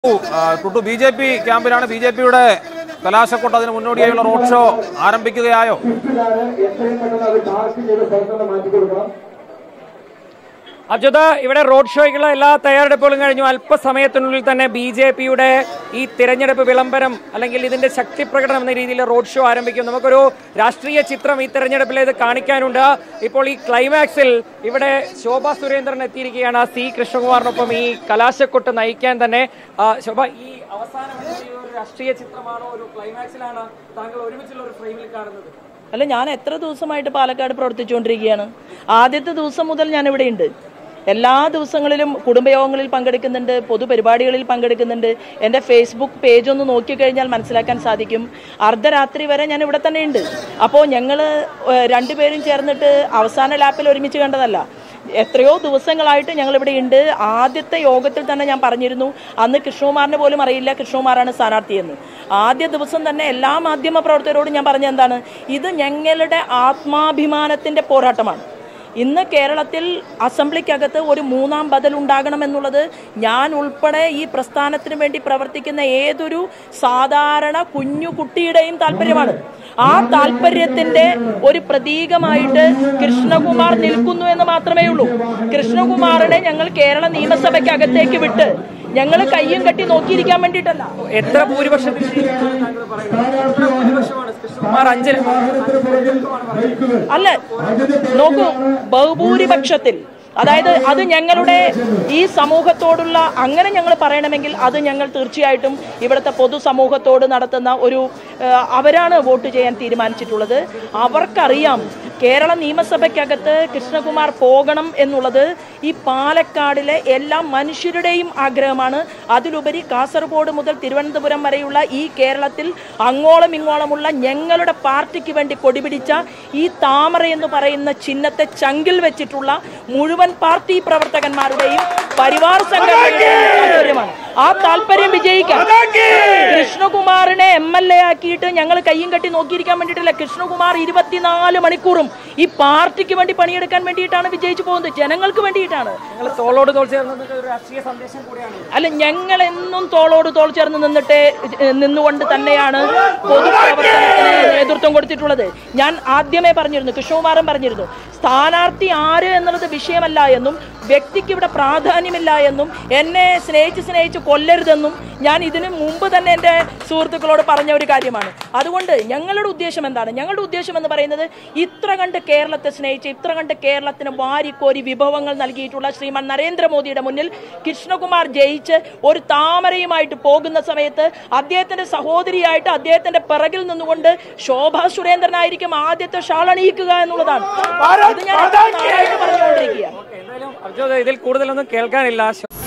ടുട്ടു B J P ക്യാമ്പിലാണ് B J പിയുടെ കലാശക്കൊട്ട് അതിന് മുന്നോടിയായുള്ള റോഡ് ഷോ ആരംഭിക്കുകയായോ എത്രയും പെട്ടെന്ന് അത് ടാസ്ക് ചെയ്ത് സ്ഥലത്തുനിന്ന് മാറ്റി കൊടുക്കണം അച്യുത ഇവിടെ റോഡ് ഷോയ്ക്കുള്ള എല്ലാ തയ്യാറെടുപ്പുകളും കഴിഞ്ഞു അല്പസമയത്തിനുള്ളിൽ തന്നെ ബി ജെ പിയുടെ ഈ തിരഞ്ഞെടുപ്പ് വിളംബരം അല്ലെങ്കിൽ ഇതിന്റെ ശക്തി പ്രകടനം എന്ന രീതിയിൽ റോഡ് ഷോ ആരംഭിക്കും നമുക്കൊരു രാഷ്ട്രീയ ചിത്രം ഈ തെരഞ്ഞെടുപ്പിൽ ഇത് കാണിക്കാനുണ്ട് ഇപ്പോൾ ഈ ക്ലൈമാക്സിൽ ഇവിടെ ശോഭ സുരേന്ദ്രൻ എത്തിയിരിക്കുകയാണ് സി കൃഷ്ണകുമാറിനൊപ്പം ഈ കലാശക്കൊട്ട് നയിക്കാൻ തന്നെ ആ, ശോഭ ഈ അവസാനം ഈ ഒരു രാഷ്ട്രീയ ചിത്രമാണോ ഒരു ക്ലൈമാക്സിലാണ് താങ്കൾ ഒരുമിച്ചുള്ള ഒരു ഫ്രെയിമിൽ കാണുന്നത് അല്ല ഞാൻ എത്ര ദിവസമായിട്ട് പാലക്കാട് പ്രവർത്തിച്ചുകൊണ്ടിരിക്കുകയാണ് ആദ്യത്തെ ദിവസം മുതൽ ഞാൻ ഇവിടെ ഉണ്ട് എല്ലാ ദിവസങ്ങളിലും കുടുംബയോഗങ്ങളിൽ പങ്കെടുക്കുന്നുണ്ട് പൊതുപരിപാടികളിൽ പങ്കെടുക്കുന്നുണ്ട് എൻ്റെ ഫേസ്ബുക്ക് പേജ് ഒന്ന് നോക്കിക്കഴിഞ്ഞാൽ മനസ്സിലാക്കാൻ സാധിക്കും അർദ്ധരാത്രി വരെ ഞാൻ ഇവിടെ തന്നെ ഉണ്ട് അപ്പോൾ ഞങ്ങൾ രണ്ടുപേരും ചേർന്നിട്ട് അവസാന ലാപ്പിൽ ഒരുമിച്ച് കണ്ടതല്ല എത്രയോ ദിവസങ്ങളായിട്ട് ഞങ്ങൾ ഇവിടെ ഉണ്ട് ആദ്യത്തെ യോഗത്തിൽ തന്നെ ഞാൻ പറഞ്ഞിരുന്നു അന്ന് കൃഷ്ണകുമാറിന് പോലും അറിയില്ല കൃഷ്ണകുമാറാണ് സ്ഥാനാർത്ഥിയെന്ന് ആദ്യ ദിവസം തന്നെ എല്ലാ മാധ്യമ പ്രവർത്തകരോടും ഞാൻ പറഞ്ഞ എന്താണ് ഇത് ഞങ്ങളുടെ ആത്മാഭിമാനത്തിന്റെ പോരാട്ടമാണ് ഇന്ന് കേരളത്തിൽ അസംബ്ലിക്കകത്ത് ഒരു മൂന്നാം ബദൽ ഉണ്ടാകണമെന്നുള്ളത് ഞാൻ ഉൾപ്പെടെ ഈ പ്രസ്ഥാനത്തിന് വേണ്ടി പ്രവർത്തിക്കുന്ന ഏതൊരു സാധാരണ കുഞ്ഞു കുട്ടിയുടെയും താല്പര്യമാണ് ആ താല്പര്യത്തിന്റെ ഒരു പ്രതീകമായിട്ട് കൃഷ്ണകുമാർ നിൽക്കുന്നു എന്ന് മാത്രമേ ഉള്ളൂ കൃഷ്ണകുമാറിനെ ഞങ്ങൾ കേരള നിയമസഭയ്ക്കകത്തേക്ക് വിട്ട് ഞങ്ങൾ കയ്യും കെട്ടി നോക്കിയിരിക്കാൻ വേണ്ടിയിട്ടല്ല എത്ര ഭൂരിപക്ഷത്തിൽ ജയിക്കുമെന്നാണ് താങ്കൾ പറയുന്നത്? എത്ര ഭൂരിപക്ഷമാണ് കൃഷ്ണകുമാർ അഞ്ചിൽ അല്ല നോക്കൂ ബഹുഭൂരിപക്ഷത്തിൽ അതായത് അത് ഞങ്ങളുടെ ഈ സമൂഹത്തോടുള്ള അങ്ങനെ ഞങ്ങൾ പറയണമെങ്കിൽ അത് ഞങ്ങൾ തീർച്ചയായിട്ടും ഇവിടുത്തെ പൊതുസമൂഹത്തോട് നടത്തുന്ന ഒരു ആ, അവരാണ് വോട്ട് ചെയ്യാൻ തീരുമാനിച്ചിട്ടുള്ളത് അവർക്കറിയാം കേരള നിയമസഭയ്ക്കകത്ത് കൃഷ്ണകുമാർ പോകണം എന്നുള്ളത് ഈ പാലക്കാടിലെ എല്ലാ മനുഷ്യരുടെയും ആഗ്രഹമാണ് അതിലുപരി കാസർഗോഡ് മുതൽ തിരുവനന്തപുരം വരെയുള്ള ഈ കേരളത്തിൽ അങ്ങോളം ഇങ്ങോളമുള്ള ഞങ്ങളുടെ പാർട്ടിക്ക് വേണ്ടി കൊടിപിടിച്ച ഈ താമര എന്ന് പറയുന്ന ചിഹ്നത്തെ ചങ്കിൽ വെച്ചിട്ടുള്ള മുഴുവൻ പാർട്ടി പ്രവർത്തകന്മാരുടെയും പരിവാർ സംഘടനയുടെയും താല്പര്യമാണ് ആ താല്പര്യം വിജയിക്കാം കൃഷ്ണകുമാറിനെ എം എൽ എ ആക്കിയിട്ട് ഞങ്ങൾ കയ്യും കെട്ടി നോക്കിയിരിക്കാൻ വേണ്ടിയിട്ടില്ല കൃഷ്ണകുമാർ ഇരുപത്തിനാല് മണിക്കൂറും ഈ പാർട്ടിക്ക് വേണ്ടി പണിയെടുക്കാൻ വേണ്ടിയിട്ടാണ് വിജയിച്ചു പോകുന്നത് ജനങ്ങൾക്ക് വേണ്ടിയിട്ടാണ് നിങ്ങൾ തോളോട് തോൾ ചേർന്നത് ഒരു രാഷ്ട്രീയ സന്ദേശം കൂടിയാണ് അല്ല ഞങ്ങൾ എന്നും തോളോട് തോൾ ചേർന്ന് നിന്നിട്ട് ഏഹ് നിന്നുകൊണ്ട് തന്നെയാണ് പൊതുപ്രവർത്തനത്തിന് നേതൃത്വം കൊടുത്തിട്ടുള്ളത് ഞാൻ ആദ്യമേ പറഞ്ഞിരുന്നു കൃഷ്ണകുമാരൻ പറഞ്ഞിരുന്നു സ്ഥാനാർത്ഥി ആര് എന്നുള്ളത് വിഷയമല്ല എന്നും വ്യക്തിക്ക് ഇവിടെ പ്രാധാന്യമില്ല എന്നും എന്നെ സ്നേഹിച്ച് സ്നേഹിച്ച് കൊല്ലരുതെന്നും ഞാൻ ഇതിനു മുമ്പ് തന്നെ എൻ്റെ സുഹൃത്തുക്കളോട് പറഞ്ഞ ഒരു കാര്യമാണ് അതുകൊണ്ട് ഞങ്ങളുടെ ഉദ്ദേശം എന്താണ് ഞങ്ങളുടെ ഉദ്ദേശം എന്ന് പറയുന്നത് ഇത്ര കണ്ട് കേരളത്തെ സ്നേഹിച്ച് ഇത്ര കണ്ട് കേരളത്തിന് വാരിക്കോരി വിഭവങ്ങൾ നൽകിയിട്ടുള്ള ശ്രീമാൻ നരേന്ദ്രമോദിയുടെ മുന്നിൽ കൃഷ്ണകുമാർ ജയിച്ച് ഒരു താമരയുമായിട്ട് പോകുന്ന സമയത്ത് അദ്ദേഹത്തിന്റെ സഹോദരിയായിട്ട് അദ്ദേഹത്തിന്റെ പിറകിൽ നിന്നുകൊണ്ട് ശോഭാ സുരേന്ദ്രനായിരിക്കും ആദ്യത്തെ ഷാൾ അണിയിക്കുക എന്നുള്ളതാണ് അത് ഞാൻ എത്ര നാളായിട്ട് പറഞ്ഞുകൊണ്ടിരിക്കുക എന്തായാലും അർജുന ഇതിൽ കൂടുതലൊന്നും കേൾക്കാനില്ല